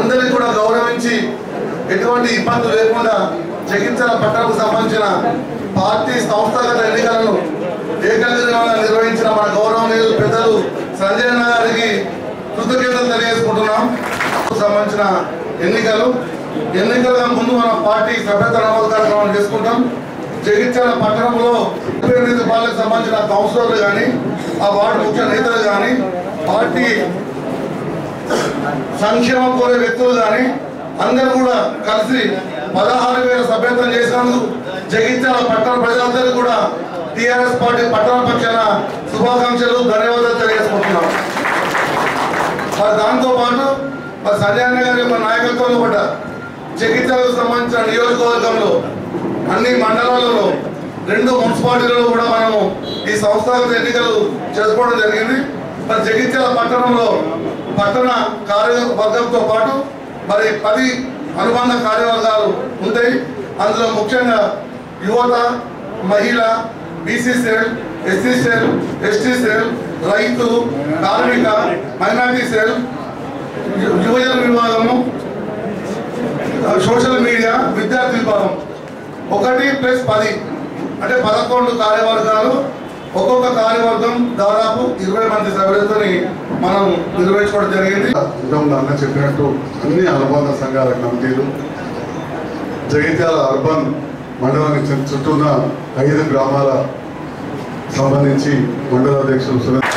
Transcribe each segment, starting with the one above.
అందరికీ కూడా గౌరవించి ఎటువంటి ఇబ్బందులు లేకుండా జగిత్యాల పట్టణకు సంబంధించిన పార్టీ సంస్థాగత ఎన్నికలను ఏకగ్రీవంగా నిర్వహించిన మన గౌరవనీయులు పెద్దలు సంజయ్ అన్న గారికి కృతజ్ఞతలు తెలియజేసుకుంటున్నాం సంబంధించిన ఎన్నికలు ఎన్నికల ముందు మన పార్టీ సభ్యత నమోదు కార్యక్రమం చేసుకుంటాం జగిత్యాల పట్టణంలో ముప్పై ఎనిమిది పాలకు సంబంధించిన కౌన్సిలర్లు కానీ ఆ వార్డు ముఖ్య నేతలు కానీ పార్టీ సంక్షేమం కోరే వ్యక్తులు కానీ అందరూ కూడా కలిసి పదహారు వేల సభ్యత్వం చేసినందుకు జగిత్యాల పట్టణ ప్రజలందరూ కూడా టిఆర్ఎస్ పార్టీ పట్టణ పక్షాన శుభాకాంక్షలు ధన్యవాదాలు తెలియజేసుకుంటున్నాం మరి దాంతో పాటు మరి సంజయ్ గారి యొక్క నాయకత్వంలో కూడా జగిత్యాలకు సంబంధించిన నియోజకవర్గంలో అన్ని మండలాలలో రెండు మున్సిపాలిటీలలో కూడా మనము ఈ సంస్థాగత ఎన్నికలు చేసుకోవడం జరిగింది మరి జగిత్యాల పట్టణంలో పట్టణ కార్యవర్గంతో పాటు మరి పది అనుబంధ కార్యవర్గాలు ఉంటాయి అందులో ముఖ్యంగా యువత మహిళ BC cell SC cell ST cell రైతు కార్మిక మైనార్టీ సెల్ యు- యువజన విభాగము సోషల్ మీడియా విద్యార్థి విభాగం ఒకటి ప్లస్ పది అంటే పదకొండు కార్యవర్గాలు ఒక్కొక్క కార్యవర్గం దాదాపు ఇరవై మంది సభ్యులతో మనం నిర్వహించుకోవడం జరిగింది ఇంతకుముందు అన్న చెప్పినట్టు అన్ని అనుబంధ సంఘాల కమిటీలు జగిత్యాల అర్బన్ మండలానికి చుట్టూ- చుట్టూ ఉన్న ఐదు గ్రామాల సంబంధించి మండల అధ్యక్షులు సురేష్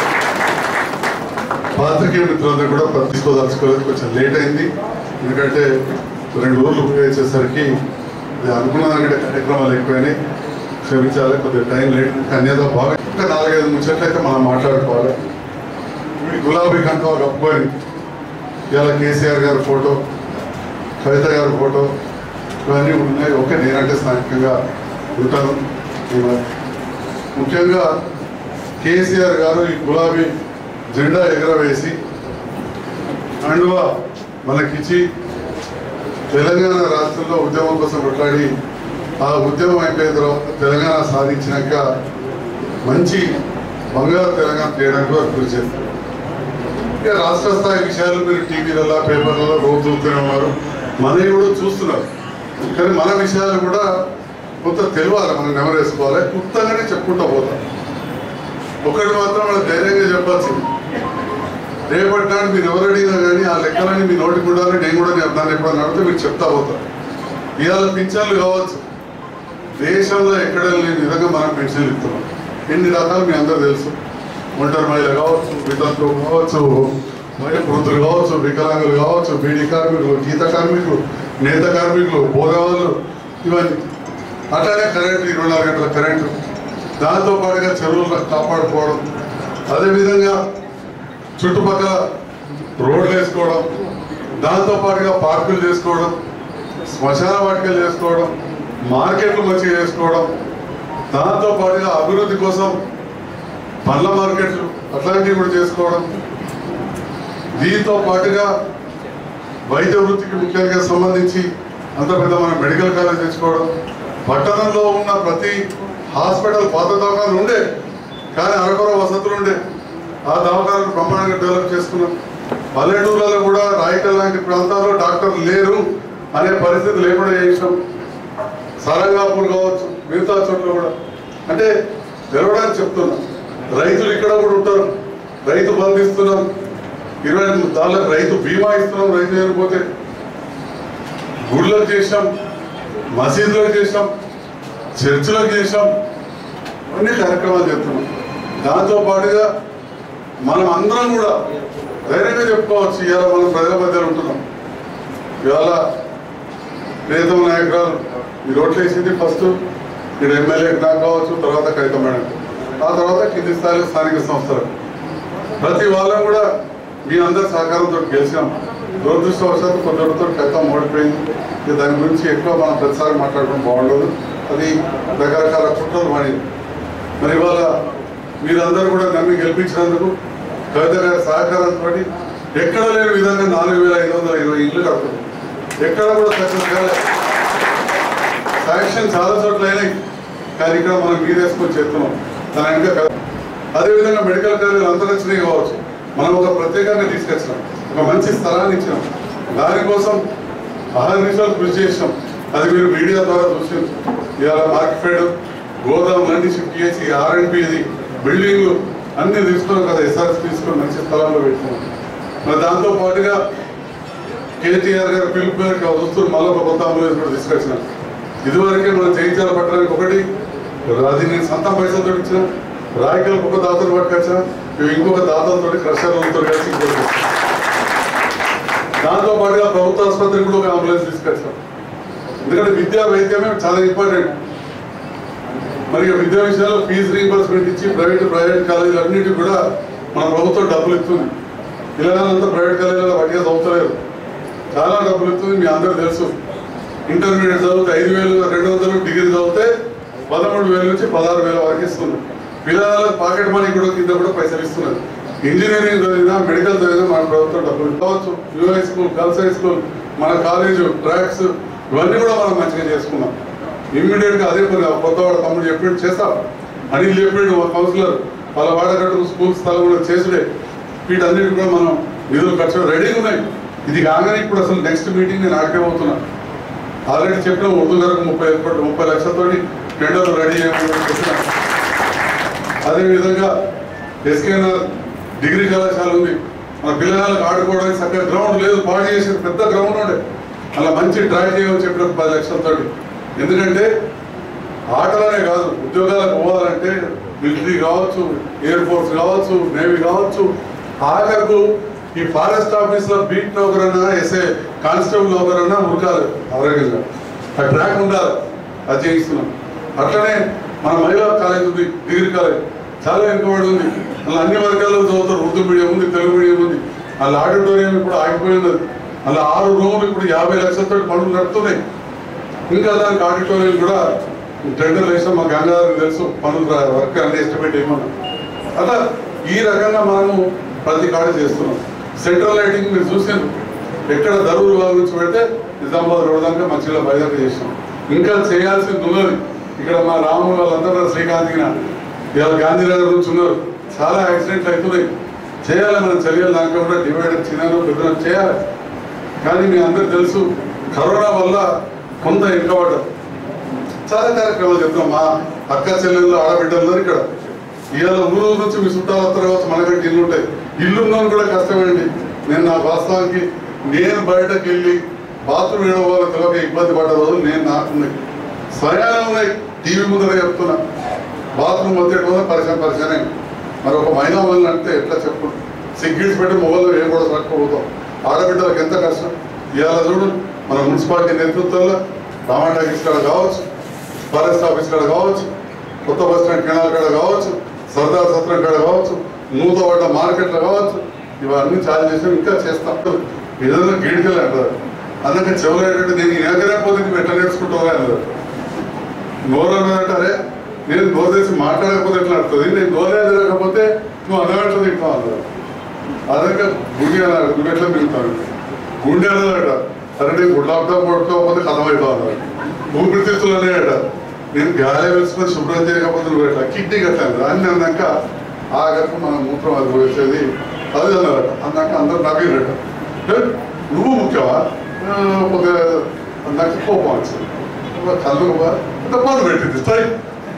పాత్రికేయ మిత్రులందరూ కూడా తీసుకోదలుచుకోలేదు కొంచెం లేట్ అయింది ఎందుకంటే రెండు రోజులు ఉపయోగించేసరికి ఇది అనుకున్న దానికంటే కార్యక్రమాలు ఎక్కువైనాయి క్షమించాలి కొద్దిగా టైం లేట్ కన్యాదో బాగా ఇంకా నాలుగైదు ముచ్చట్లయితే మనం మాట్లాడుకోవాలి ఈ గులాబీ కంకవ కప్పుకొని ఇవాళ కేసీఆర్ గారి ఫోటో కవిత గారి ఫోటో ఇవన్నీ ఉన్నాయి ఓకే నేనంటే స్థానికంగా ఉంటాను ఈ మరి. ముఖ్యంగా కేసీఆర్ గారు ఈ గులాబీ జెండా ఎగరవేసి అండువా మనకిచ్చి తెలంగాణ రాష్ట్రంలో ఉద్యమం కోసం కొట్లాడి ఆ ఉద్యమం అయిపోయిన తర్వాత తెలంగాణ సాధించినాక మంచి బంగారు తెలంగాణ చేయడానికి వారు కృషి చేస్తారు ఇక రాష్ట్ర స్థాయి విషయాలు మీరు టీవీలలో పేపర్లలో రోజు చూస్తూనే ఉన్నారు మనవి కూడా చూస్తున్నారు కానీ మన విషయాలు కూడా కొంత తెలియాలి మనం నెమరేసుకోవాలి క్లుప్తంగానే చెప్పుకుంటూ పోతాం ఒకటి మాత్రం మనం ధైర్యంగా చెప్పాల్సింది రేపటి నాడు మీరు ఎవరు అడిగినా కానీ ఆ లెక్కలని మీ నోటికి ఉండాలి నేను కూడా నేను దాన్ని ఎప్పుడన్నా అడిగితే మీరు చెప్తా పోతారు ఇవాళ పింఛన్లు కావచ్చు దేశంలో ఎక్కడ లేని విధంగా మనం పెన్షన్లు ఇస్తున్నాం ఎన్ని రకాలు మీ అందరూ తెలుసు ఒంటరి మహిళ కావచ్చు వితంతులు కావచ్చు మహిళ వృద్ధులు కావచ్చు వికలాంగులు కావచ్చు బీడీ కార్మికులు గీత కార్మికులు నేత కార్మికులు బోధవాళ్ళు ఇవన్నీ అట్లానే కరెంటు ఇరవై నాలుగు గంటల కరెంటు దాంతో పాటుగా చెరువులు కాపాడుకోవడం అదేవిధంగా చుట్టుపక్కల రోడ్లు వేసుకోవడం దాంతో పాటుగా పార్కులు చేసుకోవడం శ్మశాన వాటికలు చేసుకోవడం మార్కెట్లు మంచిగా చేసుకోవడం దాంతో పాటుగా అభివృద్ధి కోసం పండ్ల మార్కెట్లు అట్లాంటివి కూడా చేసుకోవడం దీంతో పాటుగా వైద్య వృత్తికి ముఖ్యంగా సంబంధించి అంత పెద్ద మన మెడికల్ కాలేజ్ తెచ్చుకోవడం పట్టణంలో ఉన్న ప్రతి హాస్పిటల్ పాత దవాఖాలు ఉండే కానీ అరకొర వసతులు ఉండే ఆ దవాఖాలను బ్రహ్మాండంగా డెవలప్ చేసుకున్నాం పల్లెటూర్లలో కూడా రాయకల్ లాంటి ప్రాంతాల్లో డాక్టర్లు లేరు అనే పరిస్థితి లేకుండా చేసాం సారంగాపూర్ కావచ్చు మిగతా చోట్ల కూడా అంటే తెలవడానికి చెప్తున్నా రైతులు ఇక్కడ కూడా ఉంటారు రైతు బంధిస్తున్నాం ఇరవై ఎనిమిది దాళ్ళకు రైతు బీమా ఇస్తున్నాం రైతు చనిపోతే గుళ్ళకు చేసాం మసీదులకు చేసాం చర్చిలకు చేసాం అన్ని కార్యక్రమాలు చేస్తున్నాం దాంతో పాటుగా మనం అందరం కూడా ధైర్యంగా చెప్పుకోవచ్చు ఇవాళ మనం ప్రజల మధ్యలో ఉంటున్నాం ఇవాళ ప్రియతమ నాయకురాలు ఈ రోడ్లు వేసింది ఫస్ట్ ఇక్కడ ఎమ్మెల్యే నాకు కావచ్చు తర్వాత కవిత మేడం ఆ తర్వాత కింది స్థాయిలో స్థానిక సంస్థలు ప్రతి వాళ్ళం కూడా మీ అందరి సహకారంతో గెలిచాం దురదృష్టవశాత్తు కొందరితో కవిత ఓడిపోయింది ఇక దాని గురించి ఎక్కువ మనం ప్రతిసారి మాట్లాడడం బాగుండదు అది రకరకాల కుట్రలు పడింది మరి ఇవాళ మీరందరూ కూడా నన్ను గెలిపించినందుకు కవిత గారి సహకారంతో ఎక్కడ లేని విధంగా నాలుగు వేల ఐదు వందల ఇరవై ఇళ్ళు కడుతుంది ఎక్కడ కూడా సక్సెస్ కాలేదు శాంక్షన్ చాలా చోట్ల అయినాయి కానీ ఇక్కడ మనం మీదేసుకొని చేస్తున్నాం దాని వెనుక కథ. అదేవిధంగా మెడికల్ కాలేజీలు అంతరించినవి కావచ్చు మనం ఒక ప్రత్యేకంగా తీసుకొచ్చినాం ఒక మంచి స్థలాన్ని ఇచ్చినాం దానికోసం అహర్నిశలు కృషి చేసినాం అది మీరు మీడియా ద్వారా చూసారు ఇవాళ మార్కెట్ గోదాం అన్ని షిఫ్ట్ చేసి ఆర్ఎండ్బిది బిల్డింగ్లు అన్ని తీసుకున్నాం కదా ఎస్ఆర్ఎస్ తీసుకొని మంచి స్థలాల్లో పెట్టినాం మరి దాంతో పాటుగా కేటీఆర్ గారు పిలుపు మేరకు వస్తువులు మళ్ళీ ఒక కొత్త అంబులెన్స్ కూడా తీసుకొచ్చిన ఇదివరకే మనం జయించాల పట్టడానికి ఒకటి అది నేను సొంత పైసలతో ఇచ్చిన రాయకలకు ఒక దాతలు పట్టుకొచ్చిన ఇవి ఇంకొక దాతలతో క్రషర్లతో కలిసి ఇంకోటి తెచ్చిన. దాంతో పాటుగా ప్రభుత్వ ఆసుపత్రికి కూడా ఒక అంబులెన్స్ తీసుకొచ్చాం ఎందుకంటే విద్యా వైద్యమే చాలా ఇంపార్టెంట్ మరి ఈ విద్యా విషయాల్లో ఫీజు రీంబర్స్మెంట్ ఇచ్చి ప్రైవేట్ ప్రైవేట్ కాలేజీలు అన్నిటికీ కూడా మన ప్రభుత్వం డబ్బులు ఇస్తుంది పిల్లలంతా ప్రైవేట్ కాలేజీలో వడ్డీగా చదువుతలేరు చాలా డబ్బులు ఇస్తుంది మీ అందరూ తెలుసు ఇంటర్మీడియట్ చదివితే ఐదు వేలు రెండు వందలు డిగ్రీ చదివితే పదమూడు వేల నుంచి పదహారు వేల వరకు ఇస్తుంది పిల్లల పాకెట్ మనీ కూడా కింద కూడా పైసలు ఇస్తున్నారు ఇంజనీరింగ్ చదివినా మెడికల్ చదివినా మన ప్రభుత్వం డబ్బులు కావచ్చు యూఐ స్కూల్ గర్ల్స్ హై స్కూల్ మన కాలేజ్ ట్రాక్స్ ఇవన్నీ కూడా మనం మంచిగా చేసుకున్నాం ఇమ్మీడియట్ గా అదే పని కొత్త వాడు తమ్ముడు చెప్పాడు చేస్తాం అనిల్ చెప్పాడు మా కౌన్సిలర్ వాళ్ళ వాడగట్టు స్కూల్ స్థలం కూడా చేసుడే వీటన్నిటి కూడా మనం నిధులు ఖర్చు రెడీగా ఉన్నాయి ఇది కాగానే ఇప్పుడు అసలు నెక్స్ట్ మీటింగ్ నేను ఆడికే పోతున్నా ఆల్రెడీ చెప్పిన ఉర్దూ గారికి ముప్పై కోట్లు ముప్పై లక్షలతో టెండర్లు రెడీ చేయమని చెప్పిన అదే విధంగా ఎస్కేఎన్ఆర్ డిగ్రీ కళాశాల ఉంది మన పిల్లలకు ఆడుకోవడానికి చక్కగా గ్రౌండ్ లేదు పాడు చేసిన పెద్ద గ్రౌండ్ ఉండే అలా మంచి డ్రా చేయమని చెప్పిన పది లక్షలతో ఎందుకంటే ఆటలనే కాదు ఉద్యోగాలకు పోవాలంటే మిలిటరీ కావచ్చు ఎయిర్ ఫోర్స్ కావచ్చు నేవీ కావచ్చు ఆఖరకు ఈ ఫారెస్ట్ ఆఫీస్ లో బీట్ నౌకరన్నా ఎస్ఏ కానిస్టేబుల్ నౌకరన్నా ఉరకాలి ఆరోగ్యంగా ఆ ట్రాక్ ఉండాలి అది చేయిస్తున్నాం అట్లనే మన మహిళా కాలేజ్ ఉంది డిగ్రీ కాలేజ్ చాలా వెనుకబడి ఉంది అలా అన్ని వర్గాల్లో చదువుతారు ఉర్దూ మీడియం ఉంది తెలుగు మీడియం ఉంది అలా ఆడిటోరియం ఇప్పుడు ఆగిపోయింది అలా ఆరు రూములు ఇప్పుడు యాభై లక్షలతో పనులు నడుతున్నాయి ఇంకా దానికి ఆడిటోరియం కూడా టెండర్ వేసాం మా గంగాధర్ తెలుసు పనులు రా- వర్క్ అన్ని ఎస్టిమేట్ ఏమన్నా అలా ఈ రకంగా మనము ప్రతి కాడ చేస్తున్నాం సెంట్రల్ లైటింగ్ మీరు చూసారు ఎక్కడ ధరూరు వాళ్ళ నుంచి పెడితే నిజామాబాద్ రోడ్ దాకా మంచిగా బయలుదేరి చేసాం ఇంకా చేయాల్సింది ఉన్నది ఇక్కడ మా రాము వాళ్ళందరూ శ్రీకాంత్ ఇవాళ గాంధీనగర్ నుంచి ఉన్నారు చాలా యాక్సిడెంట్లు అవుతున్నాయి చేయాలి మనం చర్యలు దాంట్లో కూడా డివైడర్ చిన్న పెద్దన చేయాలి కానీ మీ అందరికి తెలుసు కరోనా వల్ల కొంత వెనుకబడ్డాం చాలా కార్యక్రమాలు చెప్తాం మా అక్క చెల్లెళ్ళు ఆడబిడ్డలు ఇక్కడ ఇవాళ ఊరు నుంచి మీ చుట్టాలు వస్తారు కావచ్చు మనకంటే ఇల్లు ఉంటాయి ఇల్లు ఉన్నాను కూడా కష్టమేంటి నేను నా వాస్తవానికి నేను బయటకు వెళ్ళి బాత్రూమ్ వేయడం వల్ల తెలియక ఇబ్బంది పడ్డ రోజులు నేను నాకున్నాయి స్వయానం ఉన్నాయి టీవీ ముందర చెప్తున్నా బాత్రూమ్ వచ్చేటప్పుడు పరిచయం పరిచయమే మరి ఒక మహిళా వల్ల అంటే ఎట్లా చెప్పు సిగ్గిడ్స్ పెట్టి మొబైల్లో ఏం కూడా పట్టుకోపోతాం ఆడబిడ్డలకు ఎంత కష్టం ఇవాళ చూడు మన మున్సిపాలిటీ నేతృత్వంలో టమాటా కాడ కావచ్చు ఫారెస్ట్ ఆఫీస్ కాడ కావచ్చు కొత్త బస్ స్టాండ్ కెనాల్ కాడ కావచ్చు సర్దార్ సత్రం కాడ కావచ్చు నూతపడ్డ మార్కెట్లో కావచ్చు ఇవన్నీ చాలా చేసాం ఇంకా చేస్తాం ఏదైనా గీడికలు అంటారు అందుకే చెవులు ఏంటంటే నేను ఎగరేకపోతే నువ్వు ఎట్లా నేర్చుకుంటావా అన్నారు నోరు అన్నారంటారే నేను నోరు తెచ్చి మాట్లాడకపోతే ఎట్లా అంటుంది నేను నోరే తిరగకపోతే నువ్వు అన్నగట్ల తింటావు అన్నారు అదొక గుండె అన్నారు గుండె ఎట్లా తింటాను గుండె అన్నాడట అరే నేను గుడ్లాప్టా పడుకోకపోతే కథం అవుతావు అన్నారు ఊపిరితిత్తులు అనేట నేను గాలి వేసుకొని శుభ్రం చేయకపోతే నువ్వు ఎట్లా కిడ్నీ కట్టాను అని అన్నాక ఆఖరికి మన మూత్రం అది పోసేది అది అన్నారట అన్నాక అందరు నవ్విరట "ఏ, నువ్వు ముఖ్యమా "ఆ, ఒక నాకు కోపం వచ్చింది ఒక కళ్ళు ఇంత పని పెట్టింది స్ట్రైక్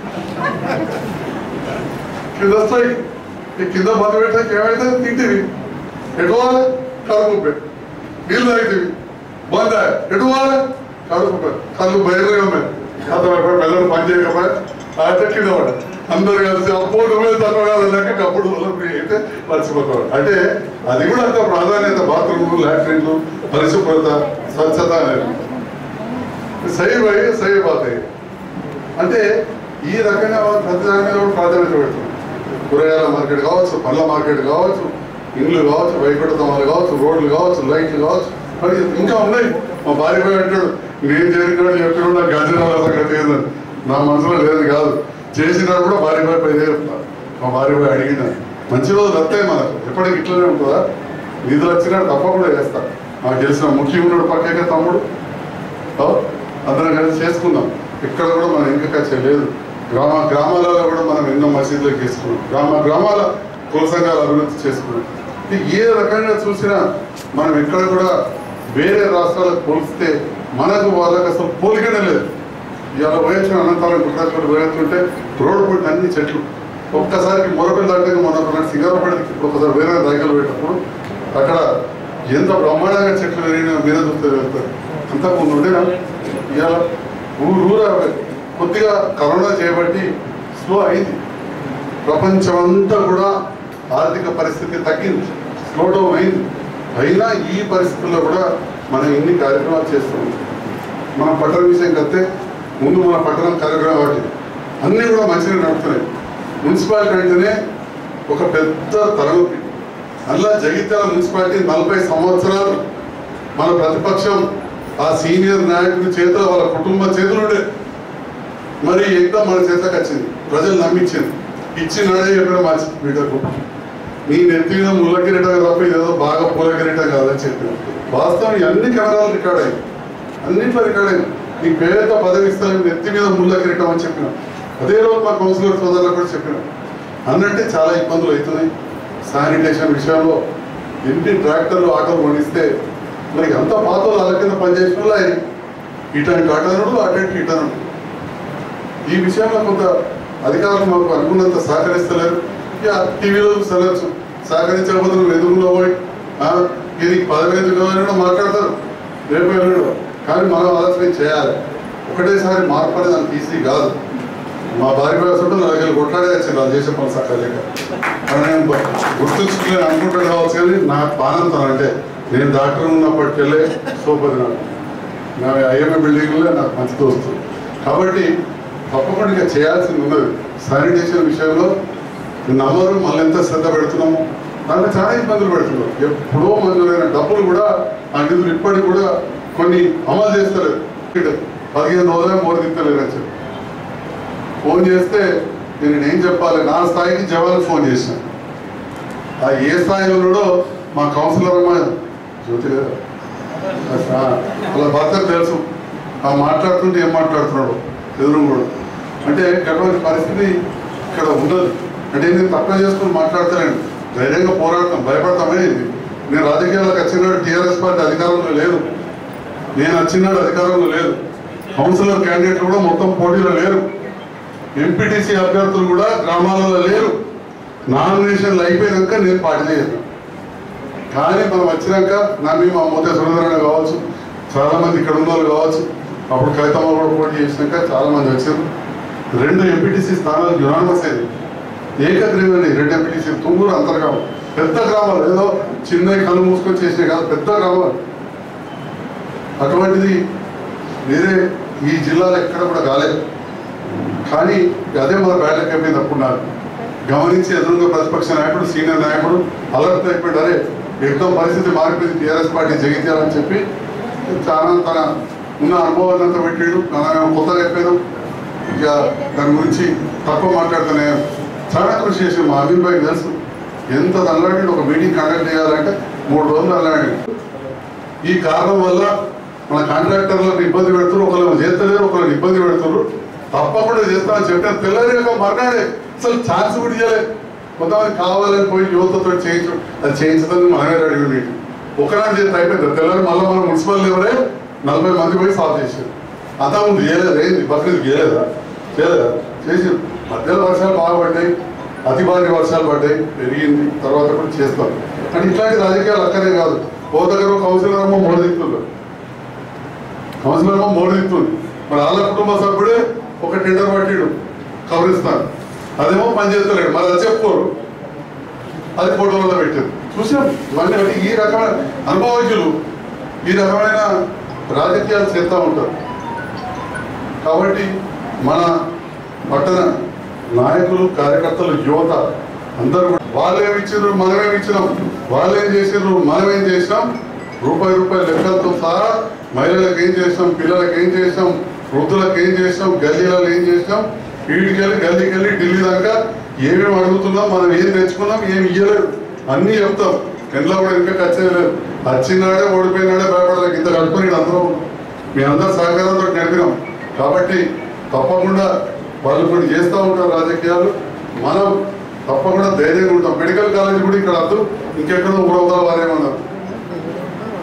కింద స్ట్రైక్ ఈ కింద పని పెట్టాక ఏమైతే తింటివి ఎటు పోవాలి కడుపు పె నీళ్ళు తాగితివి బంద ఎటు పోవాలి కడుపు పె కళ్ళు భయంగా కథ మెల్లడు పని చేయకపోయా అయితే కింద పడ అందరు కలిసి అప్పుడు నువ్వే తక్కువ కాదన్నాక అప్పుడు అయితే మర్చిపోతాడు అంటే అది కూడా అంత ప్రాధాన్యత బాత్రూమ్లు లాట్రిన్లు పరిశుభ్రత స్వచ్ఛత అనేది సై భయ సై బాతాయి అంటే ఈ రకంగా వాళ్ళు ప్రతి దాని మీద కూడా ప్రాధాన్యత పెడుతుంది కూరగాయల మార్కెట్ కావచ్చు పళ్ళ మార్కెట్ కావచ్చు ఇండ్లు కావచ్చు వైకుంఠతమాలు కావచ్చు రోడ్లు కావచ్చు లైట్లు కావచ్చు మరి ఇంకా ఉన్నాయి మా భార్య పోయి అంటాడు నేను చేరిన చెప్పిన నాకు గజనాల సంగతి ఏందని నా మనసులో లేదు కాదు చేసినాడు కూడా భార్య పోయి పోయి చెప్తాను మా భార్య పోయి అడిగిన మంచి రోజులు వస్తాయి మనకు ఎప్పటికి ఇట్లనే ఉంటుందా నిధులు వచ్చినా తప్పకుండా చేస్తా నాకు తెలిసిన ముఖ్యమంత్రుడు పక్కకే తమ్ముడు ఓ, అందరం కలిసి చేసుకుందాం ఇక్కడ కూడా మనం ఇంకా ఖర్చు లేదు గ్రామ గ్రామాలలో కూడా మనం ఎన్నో మసీదులకు తీసుకున్నాం గ్రామ గ్రామాల కుల సంఘాలు అభివృద్ధి చేసుకున్నాం ఇది ఏ రకంగా చూసినా మనం ఎక్కడ కూడా వేరే రాష్ట్రాలకు పోలిస్తే మనకు వాళ్ళకి అసలు పోలికనే లేదు ఇవాళ పోయొచ్చిన అనంతరం గుర్తాచుకొని పోయొచ్చుంటే రోడ్డు పుట్టిన అన్ని చెట్లు ఒక్కసారికి మొరపిల్లి దాటికి మొన్న సింగారపడికి ఇప్పుడు ఒకసారి వేరే రైకలు పెట్టినప్పుడు అక్కడ ఎంత బ్రహ్మాండంగా చెట్లు పెరిగినా మీద చూస్తే వెళ్తారు అంతా ముందు ఉండేనా ఇవాళ ఊరు ఊర కొద్దిగా కరోనా చేయబట్టి స్లో అయింది ప్రపంచమంతా కూడా ఆర్థిక పరిస్థితి తగ్గింది స్లో డౌన్ అయింది అయినా ఈ పరిస్థితుల్లో కూడా మనం ఇన్ని కార్యక్రమాలు చేస్తున్నాం మన పట్టణ విషయం కడితే ముందు మన పట్టణం కార్యక్రమం వాటి అన్నీ కూడా మంచిగా నడుస్తున్నాయి మున్సిపాలిటీ అంటేనే ఒక పెద్ద తరగతి అందులో జగిత్యాల మున్సిపాలిటీ నలభై సంవత్సరాలు మన ప్రతిపక్షం ఆ సీనియర్ నాయకుడి చేతిలో వాళ్ళ కుటుంబ చేతులుండే మరి ఎగ్జామ్ మన చేతకు వచ్చింది ప్రజలు నమ్మించింది ఇచ్చినాడే చెప్పిన మంచి వీటకు నీ నెత్తి మీద ముళ్ళ కిరీటం తప్ప ఇదేదో బాగా పూల కిరీటం కాదని చెప్పిన వాస్తవం ఈ అన్ని కెమెరాలు రికార్డ్ అయ్యాయి అన్నింటిలో రికార్డ్ అయింది నీ పేరుతో పదవి ఇస్తాను నెత్తి మీద ముళ్ళ కిరీటం అని చెప్పిన అదే రోజు మా కౌన్సిలర్ సోదరులకు కూడా చెప్పిన అన్నట్టే చాలా ఇబ్బందులు అవుతున్నాయి శానిటేషన్ విషయంలో ఎన్ని ట్రాక్టర్లు ఆటోలు వండిస్తే మరి అంత పాతలు అలా కింద పనిచేసిన వాళ్ళు ఆయన ఇటని అటనుడు అటంటి ఇటనుడు ఈ విషయంలో కొంత అధికారులు మాకు అనుకున్నంత సహకరిస్తలేరు ఇక టీవీలో చూస్తలేరు సహకరించకపోతే నువ్వు ఎదురులో పోయి ఆ, ఇది పదవి ఎందుకు అని కూడా మాట్లాడతారు రేపు ఎల్లుండు కానీ మనం ఆలోచన చేయాలి ఒకటేసారి మార్పు అనేది అంత ఈజీ కాదు మా భార్య వేస్తుంటే నా దగ్గర కొట్లాడే వచ్చింది వాళ్ళు చేసే పని సక్కలేక కానీ నేను గుర్తుంచుకోలేని అనుకుంటాను కావచ్చు కానీ నాకు పానంతం అంటే నేను డాక్టర్ ఉన్నప్పటికెళ్ళే సూపర్ నాకు నా ఐఎంఏ బిల్డింగ్లో నాకు మంచి దోస్తు కాబట్టి తప్పకుండా ఇక చేయాల్సింది ఉన్నది శానిటేషన్ విషయంలో నమ్మరు మళ్ళీ ఎంత శ్రద్ధ పెడుతున్నాము దాంట్లో చాలా ఇబ్బందులు పెడుతున్నారు ఎప్పుడో మంజూరైన డబ్బులు కూడా ఆ నిధులు ఇప్పటికి కూడా కొన్ని అమలు చేస్తలేదు పదిహేను రోజులే మోరదిత్తలేరు అని చెప్పి ఫోన్ చేస్తే నేను ఏం చెప్పాలి నా స్థాయికి జవాన్ ఫోన్ చేశాను ఆ ఏ స్థాయిలో ఉన్నాడో మా కౌన్సిలర్ అమ్మ జ్యోతి గారు ఆ, వాళ్ళ భర్తకు తెలుసు ఆ మాట్లాడుతుంటే ఏం మాట్లాడుతున్నాడు ఎదురు కూడా అంటే అటువంటి పరిస్థితి ఇక్కడ ఉండదు అంటే నేను తక్కువ చేసుకుని మాట్లాడతలేను ధైర్యంగా పోరాడతాం భయపడతామే ఇది నేను రాజకీయాలకు వచ్చినాడు టీఆర్ఎస్ పార్టీ అధికారంలో లేదు నేను వచ్చినాడు అధికారంలో లేదు కౌన్సిలర్ క్యాండిడేట్లు కూడా మొత్తం పోటీలో లేరు ఎంపీటీసీ అభ్యర్థులు కూడా గ్రామాలలో లేరు నామినేషన్లు అయిపోయాక నేను పార్టీ చేయను కానీ మనం వచ్చినాక నమ్మి మా మోతే సురేంద్రన్న కావచ్చు చాలా మంది ఇక్కడ ఉన్న వాళ్ళు కావచ్చు అప్పుడు కవితమ్మ కూడా పోటీ చేసినాక చాలా మంది వచ్చారు రెండు ఎంపీటీసీ స్థానాలు యునానమస్ అయింది ఏకగ్రీవని రెండు ఎంపీటీసీ తుంగూరు అంతర్గ్రామం పెద్ద గ్రామాలు ఏదో చిన్న కళ్ళు మూసుకొని చేసినాయి కాదు పెద్ద గ్రామాలు అటువంటిది వేరే ఈ జిల్లాలో ఎక్కడ కూడా కాలేదు కానీ అదే మన బ్యాటక్ అయిపోయింది అప్పుడు నాకు గమనించి ఎదురుగా ప్రతిపక్ష నాయకుడు సీనియర్ నాయకుడు అలర్ట్ అయిపోయాడు అరే యుద్ధం పరిస్థితి మారిపోయింది టీఆర్ఎస్ పార్టీ జగిత్యాలని చెప్పి చాలా తన ఉన్న అనుభవాన్ని అంతా పెట్టాడు మనం కొత్తగా అయిపోయాం ఇక దాని గురించి తక్కువ మాట్లాడుతూనే చాలా కృషి చేసి మా అమీన్ భాయ్ తెలుసు ఎంత అల్లాడి ఒక మీటింగ్ కండక్ట్ చేయాలంటే మూడు రోజులు అల్లాడి ఈ కారణం వల్ల మన కాంట్రాక్టర్లకు ఇబ్బంది పెడుతున్నారు ఒకళ్ళు చేస్తలేరు ఒకళ్ళు ఇబ్బంది పెడుతున్నారు తప్పకుండా చేస్తామని చెప్పిన తెల్లారి ఒక మర్నాడే అసలు ఛాన్స్ కూడా ఇవ్వలే కొంతమంది కావాలని పోయి యువతతో చేయించు అది చేయించదని మనమే రెడీ ఉండి ఒకనాడు చేస్తే అయిపోయింది తెల్లారి మళ్ళీ మన మున్సిపల్ లెవరే నలభై మంది పోయి సాల్వ్ చేశారు అంతా ముందు చేయలేదు ఏంది బక్రీద్ చేయలేదా చేయలేదా చేసి మధ్యలో వర్షాలు బాగా పడ్డాయి అతి భారీ వర్షాలు పడ్డాయి పెరిగింది తర్వాత కూడా చేస్తాం అంటే ఇట్లాంటి రాజకీయాలు అక్కడే కాదు ఓ దగ్గర కౌన్సిలర్ అమ్మ మూడు దిక్కులు కౌన్సిలర్ అమ్మ మూడు దిక్కులు మరి వాళ్ళ కుటుంబ సభ్యుడే ఒక టెండర్ పట్టిడు కవరిస్తాను అదేమో పని చేస్తలేడు మరి అది చెప్పుకోరు అది ఫోటోలలో పెట్టారు చూసాం ఇవన్నీ బట్టి ఈ రకమైన అనుభవజ్ఞులు ఈ రకమైన రాజకీయాలు చేస్తూ ఉంటారు కాబట్టి మన పట్టణ నాయకులు కార్యకర్తలు యువత అందరూ కూడా వాళ్ళేమి ఇచ్చారు మనమేమి ఇచ్చినాం వాళ్ళేం చేసారు మనమేం చేసినాం రూపాయి రూపాయల లెక్కలతో సహా మహిళలకు ఏం చేసినాం పిల్లలకు ఏం చేసినాం వృద్ధులకు ఏం చేసినాం గల్లీలలో ఏం చేసినాం వీడికెళ్ళి గల్లీకెళ్ళి ఢిల్లీ దాకా ఏమేమి అడుగుతున్నాం మనం ఏం తెచ్చుకున్నాం ఏమి ఇయ్యలేదు అన్నీ చెప్తాం ఎండ్లో కూడా ఇంకా ఖర్చేయలేదు వచ్చినాడే ఓడిపోయినాడే భయపడలేదు ఇంత కలుపుకొని అందరం మీ అందరు సహకారంతో నడిపినాం కాబట్టి తప్పకుండా వాళ్ళు కొన్ని చేస్తూ ఉంటారు రాజకీయాలు మనం తప్పకుండా ధైర్యంగా ఉంటాం మెడికల్ కాలేజ్ కూడా ఇక్కడ వద్దు ఇంకెక్కడో ఊరవతల వారేమన్నారు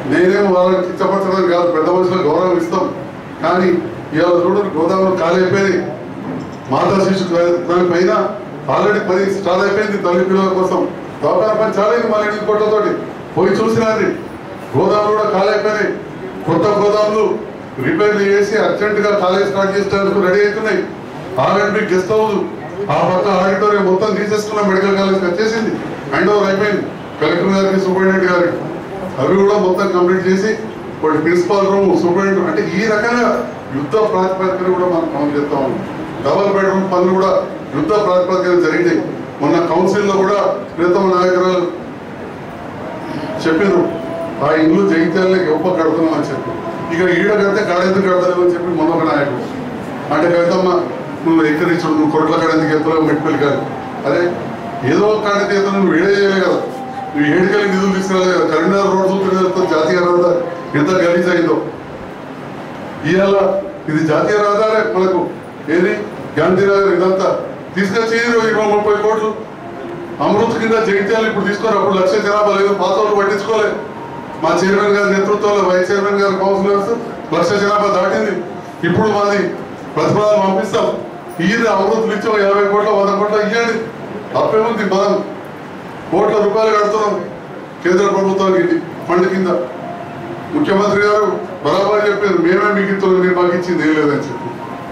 నేనేం వాళ్ళకి ఇష్టపరచడం కాదు పెద్ద మనుషులకు గౌరవం ఇస్తాం కానీ ఇవాళ చూడు గోదావరి ఖాళీ అయిపోయింది మాతా శిశు దాని పైన ఆల్రెడీ పది స్టార్ట్ అయిపోయింది తల్లి పిల్లల కోసం దవాఖాన పని చాలా అయింది మళ్ళీ ఎనిమిది కోట్లతోటి పోయి చూసినారు గోదాములు కూడా ఖాళీ అయిపోయినాయి కొత్త గోదాములు రిపేర్లు చేసి అర్జెంట్ గా కాలేజ్ స్టార్ట్ చేసేందుకు రెడీ అవుతున్నాయి ఆర్ఎండ్బి గెస్ట్ హౌస్ ఆ పక్క ఆడిటోరియం మొత్తం తీసేసుకున్న మెడికల్ కాలేజ్ వచ్చేసింది హ్యాండ్ ఓవర్ అయిపోయింది కలెక్టర్ గారికి సూపరింటెండెంట్ గారికి అవి కూడా మొత్తం కంప్లీట్ చేసి వాటి ప్రిన్సిపాల్ రూమ్ సూపరింటెండెంట్ అంటే ఈ రకంగా యుద్ధ ప్రాతిపదికన కూడా మనం పనులు చేస్తా ఉన్నాం డబల్ బెడ్రూమ్ పనులు కూడా యుద్ధ ప్రాతిపదికన జరిగినాయి మొన్న కౌన్సిల్లో కూడా ప్రీతమ నాయకురాలు చెప్పారు ఆ ఇల్లు జగిత్యాలకి ఒప్ప కడుతున్నాం అని చెప్పి ఇక ఈడ కడితే కాడెందుకు కడతలేవు అని చెప్పి మొన్న ఒక నాయకుడు అంటే కవితమ్మ నువ్వు ఎక్కడించు నువ్వు కొట్ల కాడెందుకు ఎత్తులో మెట్టుకెళ్ళి కాదు అరే ఏదో ఒక కాడితే ఎత్తులు నువ్వు ఏడే చేయలే కదా నువ్వు ఏడుకెళ్ళి నిధులు తీసుకురాలే కదా కరీంనగర్ రోడ్ చూస్తే జాతీయ రహదారి ఎంత గలీజ్ అయిందో ఇవాళ ఇది జాతీయ రహదారే మనకు ఏది గాంధీనగర్ ఇదంతా తీసుకొచ్చి ఇరవై ముప్పై కోట్లు అమృత్ కింద జగిత్యాలు ఇప్పుడు తీసుకొని అప్పుడు లక్ష జనాభా లేదు పాత వాళ్ళు పట్టించుకోలేదు మా చైర్మన్ గారి నేతృత్వంలో వైస్ చైర్మన్ గారి కౌన్సిలర్స్ లక్ష జనాభా దాటింది ఇప్పుడు మాది ప్రతిపాదన పంపిస్తాం ఈయన అమృతులు ఇచ్చి ఒక యాభై కోట్ల వంద కోట్ల ఇవ్వండి తప్పేముంది మనం కోట్ల రూపాయలు కడుతున్నాం కేంద్ర ప్రభుత్వానికి ఫండ్ కింద ముఖ్యమంత్రి గారు బరాబర్ చెప్పారు మేమే మీకు ఇస్తున్నాం మీరు మాకు ఇచ్చింది ఏం లేదని చెప్పి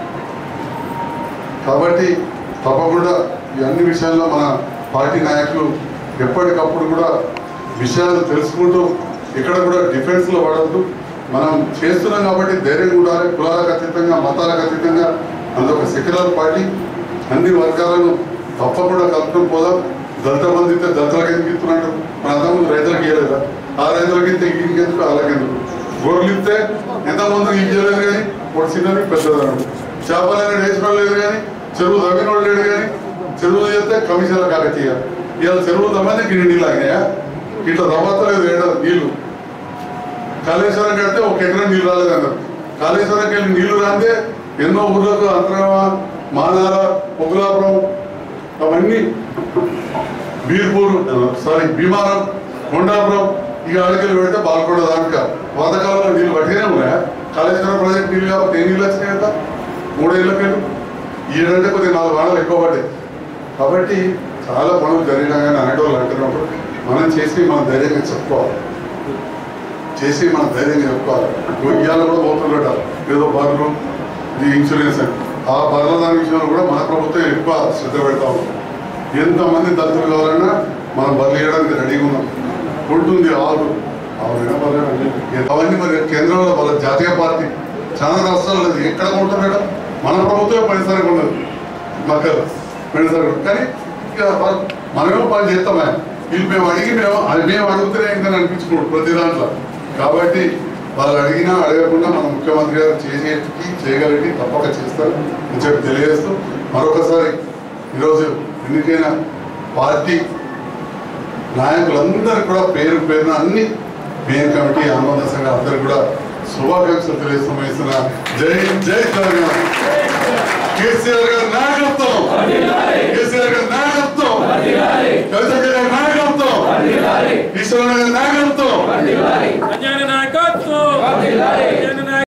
కాబట్టి తప్పకుండా ఈ అన్ని విషయాల్లో మన పార్టీ నాయకులు ఎప్పటికప్పుడు కూడా విషయాలు తెలుసుకుంటూ ఇక్కడ కూడా డిఫెన్స్ లో పడద్దు మనం చేస్తున్నాం కాబట్టి ధైర్యంగా ఉండాలి కులాలకు అతీతంగా మతాలకు అతీతంగా అదొక సెక్యులర్ పార్టీ అన్ని వర్గాలను తప్పకుండా కలుపుకొని పోదాం దళిత మంది ఇస్తే దళితులకు ఎందుకు ఇస్తున్నట్టు మన అంతకుముందు రైతులకు ఇవ్వలేదా ఆ రైతులకి ఇస్తే ఇంకెందుకు అలాగెందుకు గొర్రెలు ఇస్తే ఎంతమంది ఇవ్వలేదు కానీ ఒక చిన్నది పెద్దదన్నాడు చేపలైన వేసిన లేదు కానీ చెరువు తవ్విన వాడు లేడు కానీ చెరువులు చేస్తే కమిషన్ల కాకతీయ ఇవాళ చెరువులు తమ్మని గిన్నె నీళ్ళు ఆగినాయా ఇట్లా తవ్వతలేదు ఏడాది నీళ్లు కాళేశ్వరం కడితే ఒక ఎకరం నీళ్ళు రాలేదన్నారు కాళేశ్వరంకి వెళ్ళి నీళ్లు రాందే ఎన్నో ఊర్లకు అంతరామ మానాల పొగులాపురం అవన్నీ బీర్పూర్ సారీ భీమారం కొండాపురం ఇక ఆడికలు పెడితే బాల్కొండ దాకా పాతకాలంలో నీళ్ళు పట్టినే ఉన్నాయా కాళేశ్వరం ప్రాజెక్ట్ నీళ్ళు కాబట్టి ఏ నీళ్ళు వచ్చినాయి కదా మూడేళ్ళకి ఈ ఏడంటే కొద్దిగా నాలుగు వాడలు ఎక్కువ పడ్డాయి కాబట్టి చాలా పనులు జరిగినా కానీ అనేటోళ్ళు అంటున్నప్పుడు మనం చేసి మనం ధైర్యంగా చెప్పుకోవాలి చేసి మనం ధైర్యంగా చెప్పుకోవాలి ఇవాళ కూడా పోతుండట ఏదో బర్రెలు ఇది ఇన్సూరెన్స్ అని ఆ బర్రెల దాని విషయంలో కూడా మన ప్రభుత్వం ఎక్కువ శ్రద్ధ పెడతా ఉంది ఎంతమంది దళితులు కావాలన్నా మనం బర్రెలు ఇవ్వడానికి రెడీగా ఉన్నాం ఉంటుంది ఆవు ఆవులైనా బర్రెలు అవన్నీ మరి కేంద్రంలో వాళ్ళ జాతీయ పార్టీ చాలా రాష్ట్రాలు లేదు ఎక్కడ కొంటున్నాడు మన ప్రభుత్వమే పనిసరికి ఉండదు మక్కలు పనిసరికి కానీ ఇక వాళ్ళు- మనమేమో పని చేస్తాం ఆయన వీళ్ళు మేము అడిగి మేము అది మేము అడుగుతూనే ఏంటని అనిపించుకోడు ప్రతి దాంట్లో కాబట్టి వాళ్ళు అడిగినా అడగకుండా మన ముఖ్యమంత్రి గారు చేసేటికి చేయగలిగి తప్పక చేస్తారు అని చెప్పి తెలియజేస్తూ మరొకసారి ఈరోజు ఎన్నికైన పార్టీ నాయకులందరూ కూడా పేరు పేరున అన్ని మేయర్ కమిటీ ఆనంద సంఘం అందరూ కూడా శుభాకాంక్షలు తెలియజేస్తూ వేస్తున్న జై జై తెలంగాణ కేసీఆర్ గారి నాయకత్వం కేసీఆర్ గారి నాయకత్వం కవిత గారి నాయకత్వం ఈశ్వర గారి నాయకత్వం అజ్ఞాన నాయకత్వం అజ్ఞాన